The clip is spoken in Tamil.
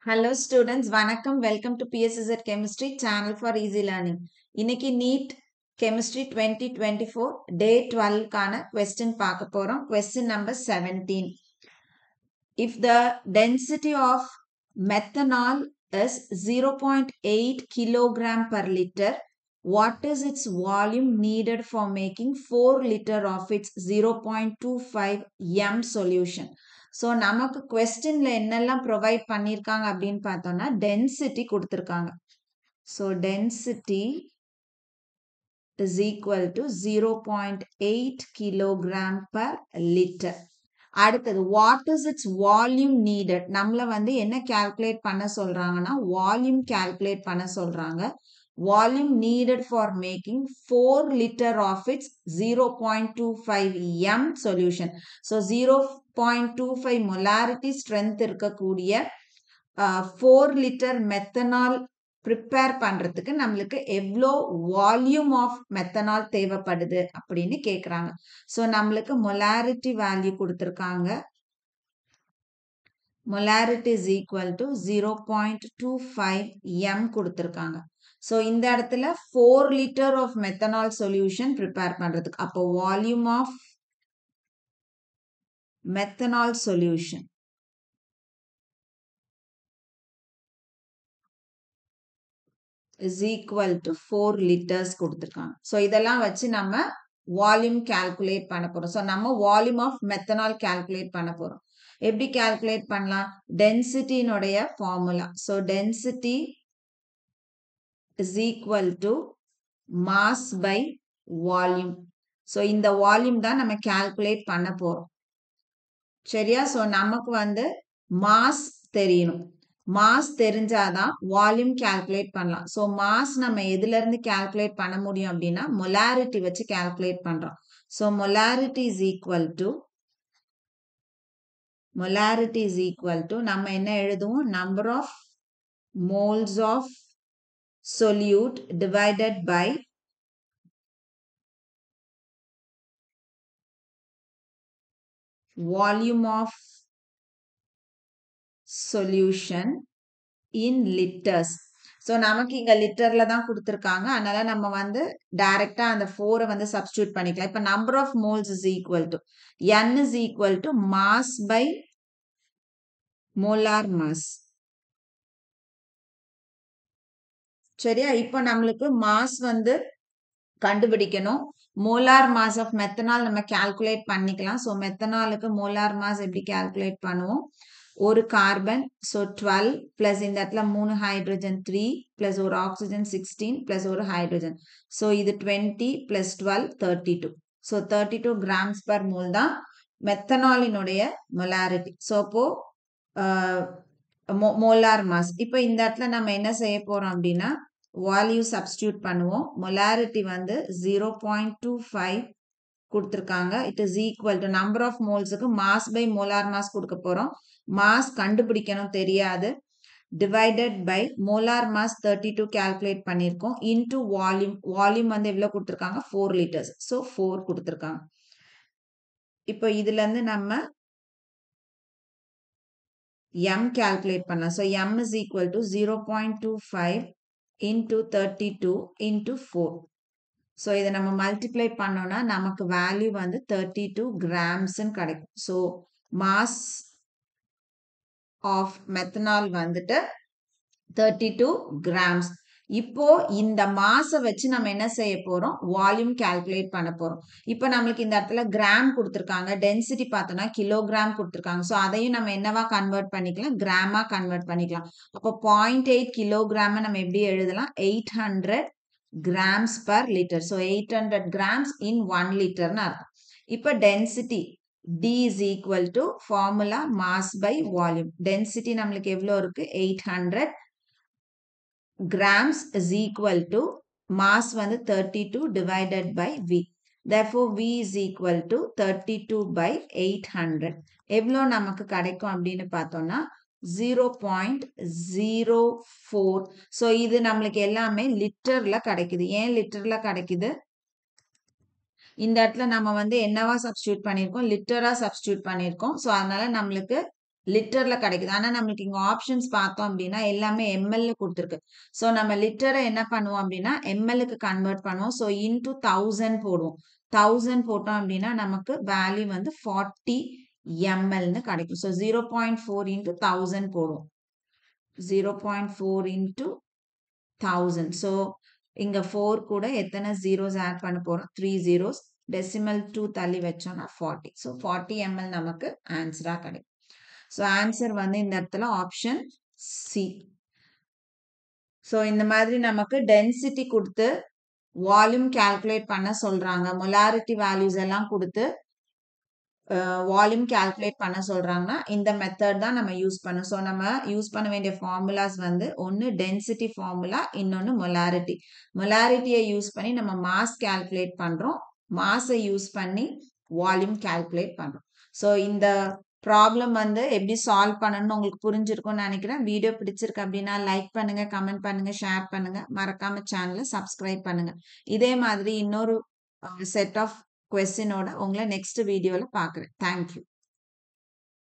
ஹலோ ஸ்டூடெண்ட்ஸ் வணக்கம் வெல்கம் டு பிஎஸ்எஸ்எட் chemistry channel for easy learning இன்னைக்கு NEET chemistry twenty twenty four day டுவெல்க்கான கொஸ்டின் பார்க்க போகிறோம் question number seventeen if the density of methanol is zero point eight kilogram per litre what is its volume needed for making four litre of its zero point two five M solution so நமக்கு கொஸ்டின்ல என்னெல்லாம் ப்ரொவைட் பண்ணியிருக்காங்க அப்படின்னு பார்த்தோம்னா டென்சிட்டி கொடுத்துருக்காங்க so density is equal to zero point eight kilogram per litre அடுத்தது what is its volume needed நம்மள வந்து என்ன கால்குலேட் பண்ண சொல்றாங்கன்னா வால்யூம் கால்குலேட் பண்ண சொல்றாங்க volume needed for making four litre of its zero point two five M solution so zero point two five molarity strength இருக்கக்கூடிய ஃபோர் லிட்டர் மெத்தனால் ப்ரிப்பேர் பண்ணுறதுக்கு நம்மளுக்கு எவ்வளோ வால்யூம் ஆஃப் மெத்தனால் தேவைப்படுது அப்படின்னு கேட்குறாங்க ஸோ நம்மளுக்கு மொலாரிட்டி வேல்யூ கொடுத்துருக்காங்க molarity is equal to zero point two five M கொடுத்துருக்காங்க ஸோ இந்த இடத்துல four litre of methanol solution prepare பண்ணுறதுக்கு அப்போ volume of methanol solution. is equal to 4 liters கொடுத்துருக்காங்க ஸோ இதெல்லாம் வச்சு நம்ம வால்யூம் கால்குலேட் பண்ண போகிறோம் ஸோ நம்ம வால்யூம் ஆஃப் மெத்தனால் கால்குலேட் பண்ண போகிறோம் எப்படி கால்குலேட் பண்ணலாம் டென்சிட்டினுடைய formula so density is equal to mass by volume so இந்த வால்யூம் தான் நம்ம கால்குலேட் பண்ண போகிறோம் சரியா ஸோ நமக்கு வந்து மாஸ் தெரியணும் மாஸ் தெரிஞ்சாதான் வால்யூம் கால்குலேட் பண்ணலாம் ஸோ மாஸ் நம்ம எதுல இருந்து கால்குலேட் பண்ண முடியும் அப்படின்னா மொலாரிட்டி வச்சு கால்குலேட் பண்றோம் so molarity is equal to molarity is equal to நம்ம என்ன எழுதுவோம் number of moles of solute divided by volume of solution in liters so நமக்கு இங்கே லிட்டரில் தான் கொடுத்துருக்காங்க அதனால நம்ம வந்து டைரெக்டாக அந்த ஃபோரை வந்து சப்ஸ்டியூட் பண்ணிக்கலாம் இப்போ number of moles is equal to N is equal to mass by molar mass சரியா இப்போ நம்மளுக்கு மாஸ் வந்து கண்டுபிடிக்கணும் மோலார் மாஸ் ஆஃப் மெத்தனால் நம்ம கால்குலேட் பண்ணிக்கலாம் ஸோ மெத்தனாலுக்கு மோலார் மாஸ் எப்படி கால்குலேட் பண்ணுவோம் ஒரு கார்பன் ஸோ டுவெல் பிளஸ் இந்த இடத்துல மூணு ஹைட்ரஜன் த்ரீ பிளஸ் ஒரு ஆக்சிஜன் சிக்ஸ்டீன் பிளஸ் ஒரு ஹைட்ரஜன் ஸோ இது twenty plus twelve thirty two so thirty two grams per mole தான் மெத்தனாலினுடைய மொலாரிட்டி ஸோ அப்போ மோலார் மாஸ் இப்போ இந்த இடத்துல நம்ம என்ன செய்ய போறோம் அப்படின்னா வால்யூ சப்ஸ்டியூட் பண்ணுவோம் மொலாரிட்டி வந்து ஜீரோ பாயிண்ட் டூ ஃபைவ் கொடுத்துருக்காங்க it is equal to number of மோல்ஸுக்கு மாஸ் பை மோலார் மாஸ் கொடுக்க போகிறோம் மாஸ் கண்டுபிடிக்கணும் தெரியாது divided by molar mass thirty two calculate பண்ணியிருக்கோம் இன்டூ வால்யூம் வால்யூம் வந்து எவ்வளோ கொடுத்துருக்காங்க ஃபோர் லிட்டர்ஸ் ஸோ ஃபோர் கொடுத்துருக்காங்க இப்போ இதுலேருந்து நம்ம எம் கேல்குலேட் பண்ணலாம் so M is equal to zero point two five into thirty two into four so இதை நம்ம மல்டிப்ளை பண்ணோம்னா நமக்கு வேல்யூ வந்து தேர்ட்டி டூ கிராம்ஸ்ன்னு கிடைக்கும் ஸோ மாஸ் ஆஃப் மெத்தனால் வந்துட்டு தேர்ட்டி டூ கிராம்ஸ் இப்போ இந்த மாசை வச்சு நம்ம என்ன செய்ய போறோம் வால்யூம் கால்குலேட் பண்ண போறோம் இப்போ நம்மளுக்கு இந்த இடத்துல கிராம் கொடுத்துருக்காங்க டென்சிட்டி பார்த்தோம்னா கிலோகிராம் கொடுத்துருக்காங்க ஸோ அதையும் நம்ம என்னவா கன்வெர்ட் பண்ணிக்கலாம் கிராமா கன்வெர்ட் பண்ணிக்கலாம் அப்போ பாயிண்ட் எயிட் கிலோகிராம் நம்ம எப்படி எழுதலாம் eight hundred grams per litre so eight hundred grams in one லிட்டர்னு அர்த்தம் இப்போ density D is equal to formula mass by volume density நம்மளுக்கு எவ்வளோ இருக்கு eight hundred grams is equal to mass வந்து thirty two divided by V therefore v is equal to 32 by 800 எவ்வளோ நமக்கு கிடைக்கும் அப்படின்னு பார்த்தோம்னா zero point zero four so இது நம்மளுக்கு எல்லாமே லிட்டர்ல கிடைக்குது ஏன் லிட்டர்ல கிடைக்குது இந்த இடத்துல நம்ம வந்து என்னவா சப்ஸ்டியூட் பண்ணியிருக்கோம் லிட்டரா சப்ஸ்டியூட் பண்ணியிருக்கோம் ஸோ அதனால நம்மளுக்கு லிட்டர்ல கிடைக்குது. ஆனா நம்மளுக்கு இங்க ஆப்ஷன்ஸ் பார்த்தோம் அப்டின்னா, எல்லாமே எம்எல்ல குடுத்துருக்கு. ஸோ நம்ம லிட்டர என்ன பண்ணுவோம் அப்டின்னா, எம்எல்லுக்கு கன்வெர்ட் பண்ணுவோம். ஸோ இன்டூ 1000 போடுவோம். 1000 போட்டோம் அப்டின்னா, நமக்கு வேல்யூ வந்து 40 எம்எல்ன்னு கிடைக்கும். ஸோ 0.4 இன்டூ 1000 போடுவோம். 0.4 இன்டூ 1000. ஸோ இங்க 4 கூட எத்தன ஜீரோஸ் ஆட் பண்ண போறோம்? 3 ஜீரோஸ். டெசிமல் 2 தள்ளி வச்சோம்னா 40. ஸோ 40 எம்எல் நமக்கு ஆன்ஸரா கிடைக்கும். ஸோ ஆன்ஸர் வந்து இந்த இடத்துல ஆப்ஷன் சி. ஸோ இந்த மாதிரி நமக்கு டென்சிட்டி குடுத்து, வால்யூம் கால்குலேட் பண்ண சொல்றாங்க. மொலாரிட்டி வேல்யூஸ் எல்லாம் குடுத்து, அ வால்யூம் கால்குலேட் பண்ண சொல்றாங்கன்னா, இந்த மெத்தட் தான் நம்ம யூஸ் பண்ணணும். ஸோ நம்ம யூஸ் பண்ண வேண்டிய ஃபார்முலாஸ் வந்து ஒண்ணு டென்சிட்டி ஃபார்முலா, இன்னொன்னு மொலாரிட்டி. மொலாரிட்டிய யூஸ் பண்ணி நம்ம மாஸ் கால்குலேட் பண்றோம். மாஸ யூஸ் பண்ணி வால்யூம் கால்குலேட் பண்றோம். ஸோ இந்த ப்ராப்ளம் வந்து எப்படி சால்வ் பண்ணணும்னு உங்களுக்கு புரிஞ்சிருக்கும்னு நெனைக்கிறேன். வீடியோ பிடிச்சிருக்கு அப்டின்னா லைக் பண்ணுங்க, கமெண்ட் பண்ணுங்க, ஷேர் பண்ணுங்க. மறக்காம சேனல சப்ஸ்கிரைப் பண்ணுங்க. இதே மாதிரி இன்னொரு அ செட் ஆஃப் கொஸ்டினோட உங்கள நெக்ஸ்ட் வீடியோல பார்க்குறேன். Thank you.